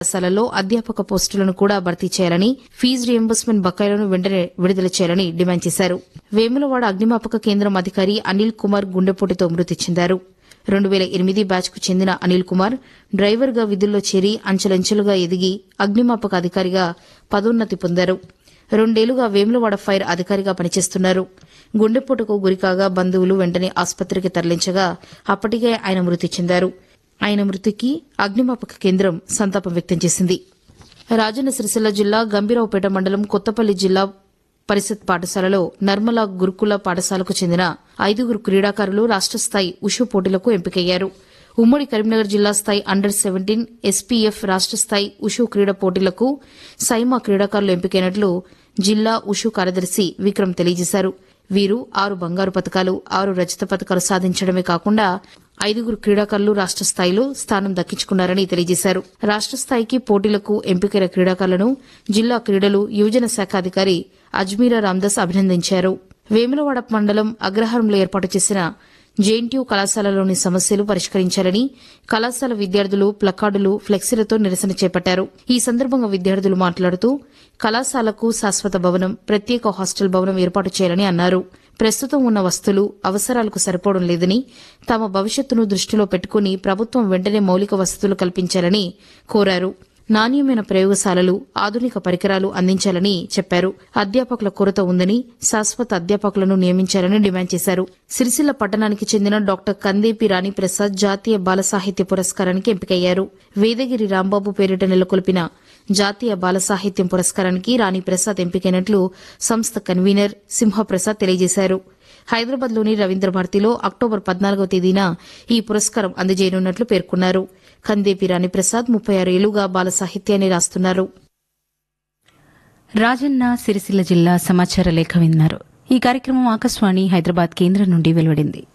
పాఠశాలల్లో అధ్యాపక పోస్టులను కూడా భర్తీ చేయాలని ఫీజు రియంబర్స్మెంట్ బకాయిలను వెంటనే విడుదల చేయాలని డిమాండ్ చేశారు వేములవాడ అగ్నిమాపక కేంద్రం అధికారి అనిల్ కుమార్ గుండెపోటుతో మృతి చెందారు రెండు వేల ఎనిమిది బ్యాచ్ కు చెందిన అనిల్ కుమార్ డ్రైవర్గా విధుల్లో చేరి అంచెలంచెలుగా ఎదిగి అగ్నిమాపక అధికారిగా పదోన్నతి పొందారు రెండేళ్లుగా వేములవాడ ఫైర్ అధికారిగా పనిచేస్తున్నారు గుండెపోటుకు గురికాగా బంధువులు వెంటనే ఆసుపత్రికి తరలించగా అప్పటికే ఆయన మృతి చెందారు ఆయన మృతికి అగ్నిమాపక కేంద్రం సంతాపం వ్యక్తం చేసింది రాజన్న సిరిసిల్ల జిల్లా గంభీరావుపేట మండలం కొత్తపల్లి జిల్లా పరిషత్ పాఠశాలలో నర్మల గురుకుల పాఠశాలకు చెందిన ఐదుగురు క్రీడాకారులు రాష్ట స్థాయి ఉషు పోటీలకు ఎంపికయ్యారు ఉమ్మడి కరీంనగర్ జిల్లా స్థాయి అండర్ సెవెంటీన్ ఎస్పీఎఫ్ రాష్ట స్థాయి ఉషు క్రీడా పోటీలకు సైమా క్రీడాకారులు ఎంపికైనట్లు జిల్లా ఉషు కార్యదర్శి విక్రమ్ తెలియజేశారు వీరు ఆరు బంగారు పతకాలు ఆరు రజత పతకాలు సాధించడమే కాకుండా ఐదుగురు క్రీడాకారులు రాష్ట స్థాయిలో స్థానం దక్కించుకున్నారని తెలియజేశారు రాష్ట స్థాయికి పోటీలకు ఎంపికైన క్రీడాకారులను జిల్లా క్రీడలు యువజన శాఖ అధికారి అజ్మీరా రామ్దాస్ అభినందించారు వేములవాడ మండలం అగ్రహారంలో ఏర్పాటు చేసిన జేఎన్టీయూ కళాశాలలోని సమస్యలు పరిష్కరించాలని కళాశాల విద్యార్థులు ప్లకార్డులు ఫ్లెక్సీలతో నిరసన చేపట్టారు ఈ సందర్భంగా విద్యార్థులు మాట్లాడుతూ కళాశాలకు శాశ్వత భవనం ప్రత్యేక హాస్టల్ భవనం ఏర్పాటు చేయాలని అన్నారు ప్రస్తుతం ఉన్న వస్తువులు అవసరాలకు సరిపోవడం లేదని తమ భవిష్యత్తును దృష్టిలో పెట్టుకుని ప్రభుత్వం వెంటనే మౌలిక వసతులు కల్పించాలని కోరారు నాణ్యమైన ప్రయోగశాలలు ఆధునిక పరికరాలు అందించాలని చెప్పారు అధ్యాపకుల కొరత ఉందని శాశ్వత అధ్యాపకులను నియమించాలని డిమాండ్ చేశారు సిరిసిల్ల పట్టణానికి చెందిన డాక్టర్ కందేపి రాణి ప్రసాద్ జాతీయ బాల సాహిత్య పురస్కారానికి ఎంపికయ్యారు వేదగిరి రాంబాబు పేరిట నెలకొల్పిన జాతీయ బాల సాహిత్యం పురస్కారానికి రాణి ప్రసాద్ ఎంపికైనట్లు సంస్థ కన్వీనర్ సింహప్రసాద్ తెలియజేశారు హైదరాబాద్లోని రవీంద్ర భారతిలో అక్టోబర్ పద్నాలుగవ తేదీన ఈ పురస్కారం అందజేయనున్నట్లు పేర్కొన్నారు కందేపి రాణిప్రసాద్ ముప్పై ఆరు ఏళ్లుగా బాల సాహిత్యాన్ని రాస్తున్నారు రాజన్న సిరిసిల్ల జిల్లా సమాచార లేఖ విన్నారు ఈ కార్యక్రమం ఆకాశవాణి హైదరాబాద్ కేంద్రం నుండి వెలువడింది